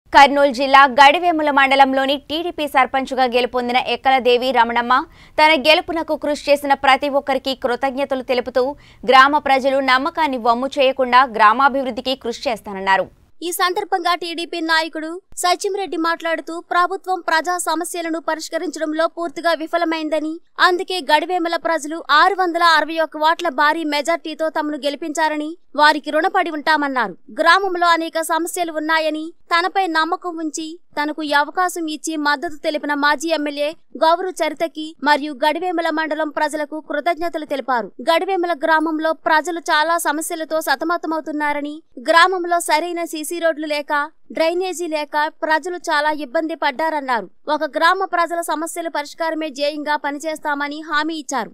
కర్నూలు జిల్లా గడివేముల మండలంలోని టీడీపీ సర్పంచ్గా గెలుపొందిన ఎక్కలదేవి రమణమ్మ తన గెలుపునకు కృషి చేసిన ప్రతి ఒక్కరికి కృతజ్ఞతలు తెలుపుతూ గ్రామ ప్రజలు నమ్మకాన్ని వమ్ము చేయకుండా గ్రామాభివృద్ధికి కృషి చేస్తానన్నారు ఈ సందర్భంగా టీడీపీ నాయకుడు సచిమిరెడ్డి మాట్లాడుతూ ప్రభుత్వం ప్రజా సమస్యలను పరిష్కరించడంలో పూర్తిగా విఫలమైందని అందుకే గడివేమల ప్రజలు ఆరు వందల అరవై ఒక్క ఓట్ల భారీ మెజార్టీతో తమను గెలిపించారని వారికి రుణపడి ఉంటామన్నారు గ్రామంలో అనేక సమస్యలు ఉన్నాయని తనపై నమ్మకం ఉంచి తనకు ఈ అవకాశం ఇచ్చి మద్దతు తెలిపిన మాజీ ఎమ్మెల్యే గౌరు చరితకి మరియు గడివేముల మండలం ప్రజలకు కృతజ్ఞతలు తెలిపారు గడివేముల గ్రామంలో ప్రజలు చాలా సమస్యలతో సతమతమవుతున్నారని గ్రామంలో సరైన సీసీ రోడ్లు లేక డ్రైనేజీ లేక ప్రజలు చాలా ఇబ్బంది పడ్డారన్నారు ఒక గ్రామ ప్రజల సమస్యల పరిష్కారమే ధ్యేయంగా పనిచేస్తామని హామీ ఇచ్చారు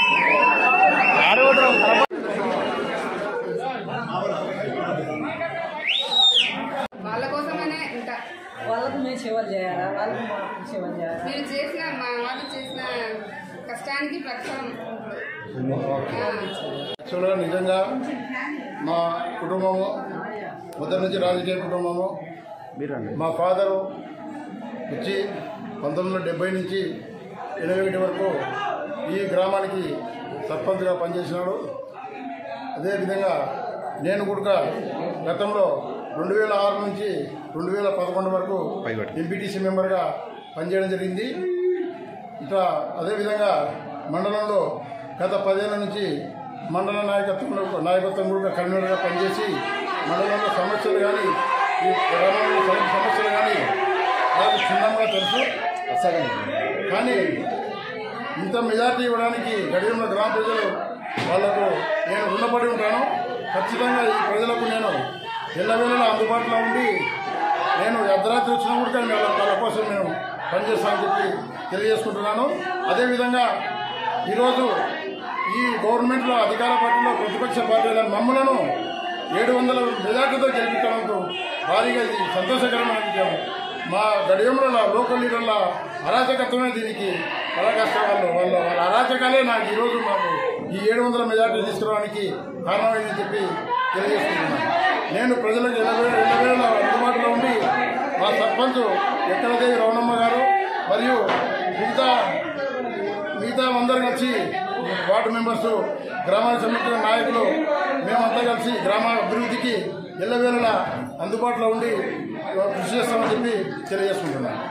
వాళ్ళ కోసమైనా ఇంత వాళ్ళకు మేము సేవలు చేయాలా వాళ్ళకు మాకు సేవలు చేయాలా మీరు చేసిన మా వాళ్ళు చేసిన కష్టానికి ప్రతిఫలం ఆ, యాక్చువల్గా నిజంగా మా కుటుంబము మొదటి నుంచి రాజకీయ కుటుంబము మా ఫాదరు వచ్చి పంతొమ్మిది వందల డెబ్బై నుంచి ఎనభై ఒకటి వరకు ఈ గ్రామానికి సర్పంచ్గా పనిచేసినాడు అదేవిధంగా నేను కూడా గతంలో రెండు వేల ఆరు నుంచి రెండు వేల పదకొండు వరకు ఎంపీటీసీ మెంబర్గా పనిచేయడం జరిగింది ఇట్లా అదేవిధంగా మండలంలో గత పదేళ్ల నుంచి మండల నాయకత్వంలో నాయకత్వం కూడా కన్వీనర్గా పనిచేసి మండలంలో సమస్యలు కానీ ఈ గ్రామంలో సమ- సమస్యలు కానీ నాకు క్షుణ్ణంగా తెలుసు కానీ ఇంత మెజార్టీ ఇవ్వడానికి గడియంలో గ్రామ ప్రజలు వాళ్లకు నేను రుణపడి ఉంటాను ఖచ్చితంగా ఈ ప్రజలకు నేను ఎల్లవేళలా అందుబాటులో ఉండి నేను అర్ధరాత్రి వచ్చినా కూడా కానీ వాళ్ళ వాళ్ళ కోసం నేను పనిచేస్తానని చెప్పి తెలియజేసుకుంటున్నాను అదేవిధంగా ఈరోజు ఈ గవర్నమెంట్లో అధికార పార్టీలో ప్రతిపక్ష పార్టీల మమ్మలను ఏడు వందల మెజార్టీతో గెలిపించడంతో భారీగా ఇది సంతోషకరమైన విషయం మా గడియంలో లోకల్ లీడర్ల అరాచకత్వమే దీనికి పరాకాష్ట వాళ్ళు వాళ్ళ వాళ్ళ అరాచకాలే నాకు ఈరోజు మాకు ఈ ఏడు వందల మెజార్టీ తీసుకురావడానికి కారణమైందని చెప్పి తెలియజేస్తున్నాను నేను ప్రజలకు ఎల్లవేళ ఎల్లవేళ అందుబాటులో ఉండి మా సర్పంచ్ ఎక్కడదేవి రవణమ్మ గారు మరియు మిగతా మిగతా అందరు కలిసి వార్డు మెంబర్స్ గ్రామాల సమితి నాయకులు మేమంతా కలిసి గ్రామ అభివృద్ధికి ఎల్లవేళలా అందుబాటులో ఉండి కృషి చేస్తామని చెప్పి తెలియజేసుకుంటున్నాను